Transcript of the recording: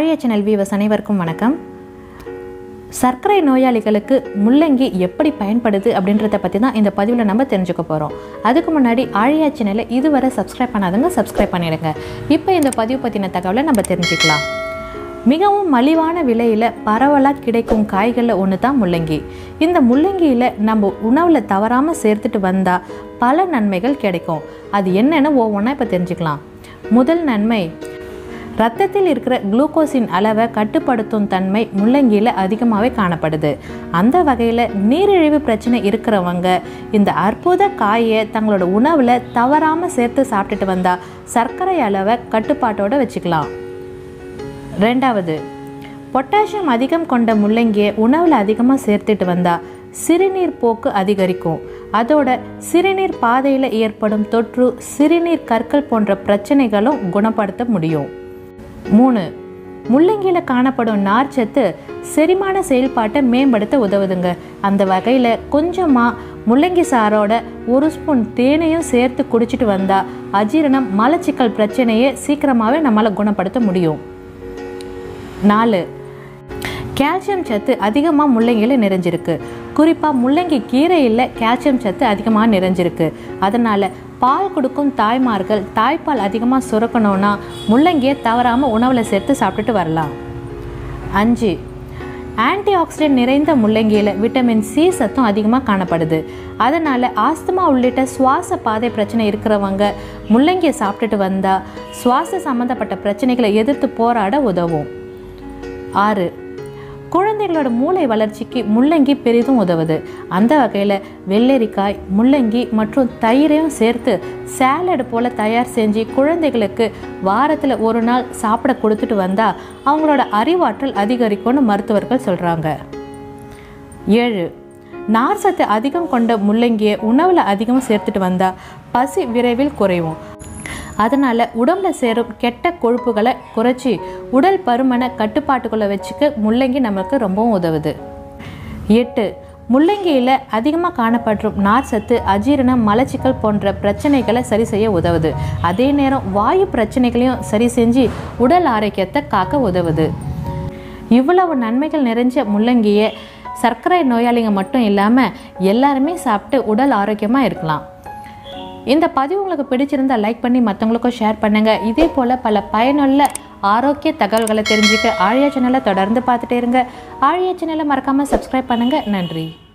ஆழியா channel viewers அனைவருக்கும் வணக்கம் சர்க்கரை நோயாளிகளுக்கு முள்ளங்கி எப்படி பயன்படுது அப்படின்றத பற்றி தான் இந்த பதிவில் நம்ம தெரிஞ்சுக்க போகிறோம் அதுக்கு முன்னாடி ஆழியா சேனலை இதுவரை சப்ஸ்கிரைப் பண்ணாதவங்க சப்ஸ்கிரைப் பண்ணிடுங்க இப்போ இந்த பதிவு பற்றின தகவலை நம்ம தெரிஞ்சுக்கலாம் மிகவும் மலிவான விலையில் பரவலாக கிடைக்கும் காய்களில் ஒன்று தான் முள்ளங்கி இந்த முள்ளங்கியில் நம்ம உணவில் தவறாமல் சேர்த்துட்டு வந்தால் பல நன்மைகள் கிடைக்கும் அது என்னென்னு ஒவ்வொன்றா இப்போ தெரிஞ்சுக்கலாம் முதல் நன்மை ரத்தத்தில் இருக்கிற குளுக்கோஸின் அளவை கட்டுப்படுத்தும் தன்மை முள்ளங்கியில் அதிகமாகவே காணப்படுது அந்த வகையில் நீரிழிவு பிரச்சனை இருக்கிறவங்க இந்த அற்புத காயை தங்களோட உணவில் தவறாமல் சேர்த்து சாப்பிட்டுட்டு வந்தால் சர்க்கரை அளவை கட்டுப்பாட்டோடு வச்சுக்கலாம் ரெண்டாவது பொட்டாசியம் அதிகம் கொண்ட முள்ளங்கியை உணவில் அதிகமாக சேர்த்துட்டு வந்தால் சிறுநீர் போக்கு அதிகரிக்கும் அதோட சிறுநீர் பாதையில் ஏற்படும் தொற்று சிறுநீர் கற்கள் போன்ற பிரச்சனைகளும் குணப்படுத்த முடியும் மூணு முள்ளங்கியில் காணப்படும் நார்ச்சத்து செரிமான செயல்பாட்டை மேம்படுத்த உதவுதுங்க அந்த வகையில் கொஞ்சமாக முள்ளங்கி சாரோட ஒரு ஸ்பூன் தேனையும் சேர்த்து குடிச்சிட்டு வந்தால் அஜீரணம் மலச்சிக்கல் பிரச்சனையை சீக்கிரமாகவே நம்மளால் குணப்படுத்த முடியும் நாலு கால்சியம் சத்து அதிகமாக முள்ளங்கியில் நிறைஞ்சிருக்கு குறிப்பாக முள்ளங்கி கீரையில் கால்சியம் சத்து அதிகமாக நிறைஞ்சிருக்கு அதனால் பால் கொடுக்கும் தாய்மார்கள் தாய்ப்பால் அதிகமாக சுரக்கணும்னா முள்ளங்கியை தவறாமல் உணவில் சேர்த்து சாப்பிட்டுட்டு வரலாம் அஞ்சு ஆன்டி ஆக்சிடென்ட் நிறைந்த முள்ளங்கியில் விட்டமின் சி சத்தும் அதிகமாக காணப்படுது அதனால் ஆஸ்துமா உள்ளிட்ட சுவாச பாதை பிரச்சனை இருக்கிறவங்க முள்ளங்கியை சாப்பிட்டுட்டு வந்தால் சுவாச சம்மந்தப்பட்ட பிரச்சனைகளை எதிர்த்து போராட உதவும் ஆறு குழந்தைகளோட மூளை வளர்ச்சிக்கு முள்ளங்கி பெரிதும் உதவுது அந்த வகையில் வெள்ளரிக்காய் முள்ளங்கி மற்றும் தயிரையும் சேர்த்து சேலட் போல் தயார் செஞ்சு குழந்தைகளுக்கு வாரத்தில் ஒரு நாள் சாப்பிட கொடுத்துட்டு வந்தால் அவங்களோட அறிவாற்றல் அதிகரிக்கும்னு மருத்துவர்கள் சொல்கிறாங்க ஏழு நார் சத்து அதிகம் கொண்ட முள்ளங்கியை உணவில் அதிகமாக சேர்த்துட்டு வந்தால் பசி விரைவில் குறையும் அதனால் உடம்புல சேரும் கெட்ட கொழுப்புகளை குறைச்சி உடல் பருமனை கட்டுப்பாட்டுக்குள்ளே வச்சுக்க முள்ளங்கி நமக்கு ரொம்பவும் உதவுது எட்டு முள்ளங்கியில் அதிகமாக காணப்படும் நார் சத்து அஜீரணம் மலச்சிக்கல் போன்ற பிரச்சனைகளை சரி செய்ய உதவுது அதே நேரம் வாயு பிரச்சனைகளையும் சரி செஞ்சு உடல் ஆரோக்கியத்தை காக்க உதவுது இவ்வளவு நன்மைகள் நிறைஞ்ச முள்ளங்கியை சர்க்கரை நோயாளிங்க மட்டும் இல்லாமல் எல்லாருமே சாப்பிட்டு உடல் ஆரோக்கியமாக இருக்கலாம் இந்த பதிவு உங்களுக்கு பிடிச்சிருந்தா லைக் பண்ணி மற்றவங்களுக்கும் ஷேர் பண்ணுங்கள் இதே போல் பல பயனுள்ள ஆரோக்கிய தகவல்களை தெரிஞ்சுக்க ஆழியா சேனலை தொடர்ந்து பார்த்துட்டே இருங்க ஆழியா சேனலை மறக்காமல் சப்ஸ்கிரைப் பண்ணுங்கள் நன்றி